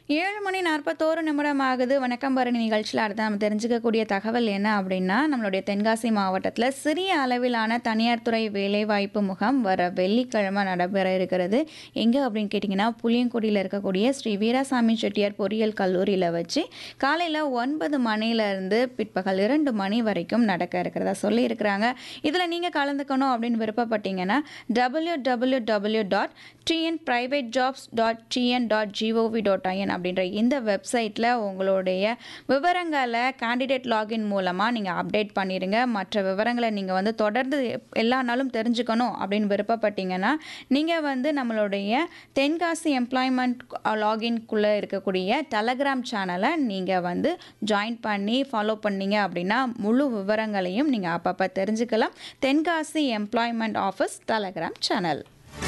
ஏழு மணி நாற்பத்தோரு நிமிடம் ஆகுது வணக்கம் பரணி நிகழ்ச்சியில் அடுத்து நம்ம தெரிஞ்சுக்கக்கூடிய தகவல் என்ன அப்படின்னா நம்மளுடைய தென்காசி மாவட்டத்தில் சிறிய அளவிலான தனியார் துறை வேலைவாய்ப்பு முகாம் வர வெள்ளிக்கிழமை நடைபெற இருக்கிறது எங்கே அப்படின்னு கேட்டிங்கன்னா புளியங்குடியில் இருக்கக்கூடிய ஸ்ரீ வீராசாமி செட்டியார் பொறியியல் கல்லூரியில் வச்சு காலையில் ஒன்பது மணிலேருந்து பிற்பகல் இரண்டு மணி வரைக்கும் நடக்க இருக்கிறதா சொல்லியிருக்கிறாங்க இதில் நீங்கள் கலந்துக்கணும் அப்படின்னு விருப்பப்பட்டீங்கன்னா W W W dot TN private jobs dot TN dot GOV dot IN அப்படின்ற இந்த வெப்சைட்டில் உங்களுடைய விவரங்களை கேண்டிடேட் லாகின் மூலமாக நீங்கள் அப்டேட் பண்ணிடுங்க மற்ற விவரங்களை நீங்கள் வந்து தொடர்ந்து எல்லா நாளும் தெரிஞ்சுக்கணும் அப்படின்னு விருப்பப்பட்டீங்கன்னா நீங்கள் வந்து நம்மளுடைய தென்காசி எம்ப்ளாய்மெண்ட் லாகின்குள்ளே இருக்கக்கூடிய டெலகிராம் சேனலை நீங்கள் வந்து ஜாயின் பண்ணி ஃபாலோ பண்ணீங்க அப்படின்னா முழு விவரங்களையும் நீங்கள் அப்பப்போ தெரிஞ்சுக்கலாம் Tenkasi employment office Telegram channel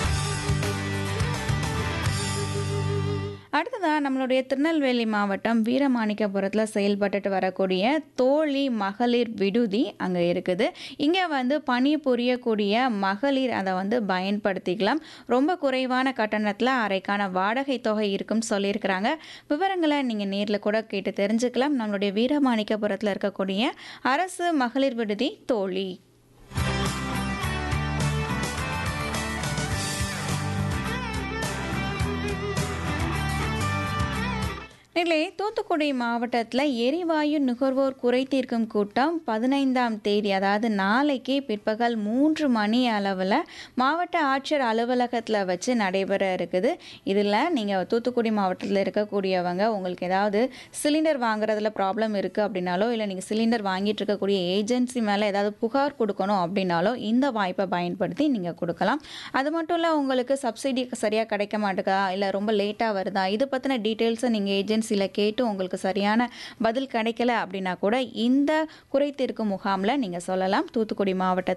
அடுத்ததாக நம்மளுடைய திருநெல்வேலி மாவட்டம் வீரமாணிக்கபுரத்தில் செயல்பட்டுட்டு வரக்கூடிய தோழி மகளிர் விடுதி அங்கே இருக்குது இங்கே வந்து பணி புரியக்கூடிய மகளிர் அதை வந்து பயன்படுத்திக்கலாம் ரொம்ப குறைவான கட்டணத்தில் அறைக்கான வாடகை தொகை இருக்குன்னு சொல்லியிருக்கிறாங்க விவரங்களை நீங்கள் நேரில் கூட கேட்டு தெரிஞ்சுக்கலாம் நம்மளுடைய வீரமாணிக்கபுரத்தில் இருக்கக்கூடிய அரசு மகளிர் விடுதி தோழி நிலை தூத்துக்குடி மாவட்டத்தில் எரிவாயு நுகர்வோர் குறை தீர்க்கும் கூட்டம் பதினைந்தாம் தேதி அதாவது நாளைக்கு பிற்பகல் மூன்று மணி அளவில் மாவட்ட ஆட்சியர் அலுவலகத்தில் வச்சு நடைபெற இருக்குது இதில் நீங்கள் தூத்துக்குடி மாவட்டத்தில் இருக்கக்கூடியவங்க உங்களுக்கு ஏதாவது சிலிண்டர் வாங்குறதுல ப்ராப்ளம் இருக்குது அப்படின்னாலோ இல்லை நீங்கள் சிலிண்டர் வாங்கிட்டு இருக்கக்கூடிய ஏஜென்சி மேலே ஏதாவது புகார் கொடுக்கணும் அப்படின்னாலோ இந்த வாய்ப்பை பயன்படுத்தி நீங்கள் கொடுக்கலாம் அது மட்டும் இல்லை உங்களுக்கு சப்சிடி சரியாக கிடைக்க மாட்டேக்கா இல்லை ரொம்ப லேட்டாக வருதா இது பற்றின டீட்டெயில்ஸை நீங்கள் ஏஜென்சியில் கேட்டு உங்களுக்கு சரியான பதில் கிடைக்கல அப்படின்னா கூட இந்த குறை தீர்க்கும் முகாமில் நீங்கள் சொல்லலாம் தூத்துக்குடி மாவட்டத்தில்